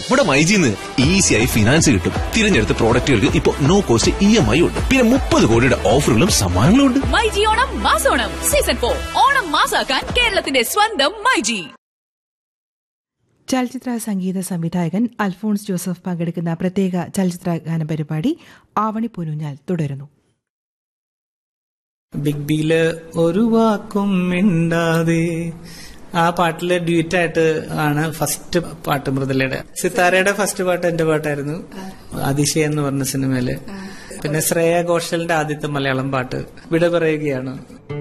ഇവിടെ മൈജിന്ന് ഈസിയായി ഫിനാൻസ് കിട്ടും തിരഞ്ഞെടുത്ത പ്രോഡക്റ്റുകൾക്ക് ഇപ്പൊ no cost E M I ഉണ്ട് പിന്നെ മുപ്പത് കോടിയുടെ ഓഫറുകളും സമ്മാനങ്ങളും ഉണ്ട് മൈജി ഓണം മാസോണം സീസൺ ഫോർ ഓണം മാസാക്കാൻ കേരളത്തിന്റെ സ്വന്തം മൈജി ചലച്ചിത്ര സംഗീത സംവിധായകൻ അൽഫോൺസ് ജോസഫ് പങ്കെടുക്കുന്ന പ്രത്യേക ചലച്ചിത്ര ഗാന പരിപാടി ആവണി പൊന്നൂഞ്ഞാൽ തുടരുന്നു ബിഗ് ബിയില് ഒരു വാക്കും മിണ്ടാതെ ആ പാട്ടില് ഡ്യൂറ്റ് ആയിട്ട് ആണ് ഫസ്റ്റ് പാട്ട് മൃദുലയുടെ സിത്താരയുടെ ഫസ്റ്റ് പാട്ട് എന്റെ പാട്ടായിരുന്നു അതിശയ എന്ന് പറഞ്ഞ സിനിമയില് പിന്നെ ശ്രേയ ഘോഷലിന്റെ ആദ്യത്തെ മലയാളം പാട്ട് വിട പറയുകയാണ്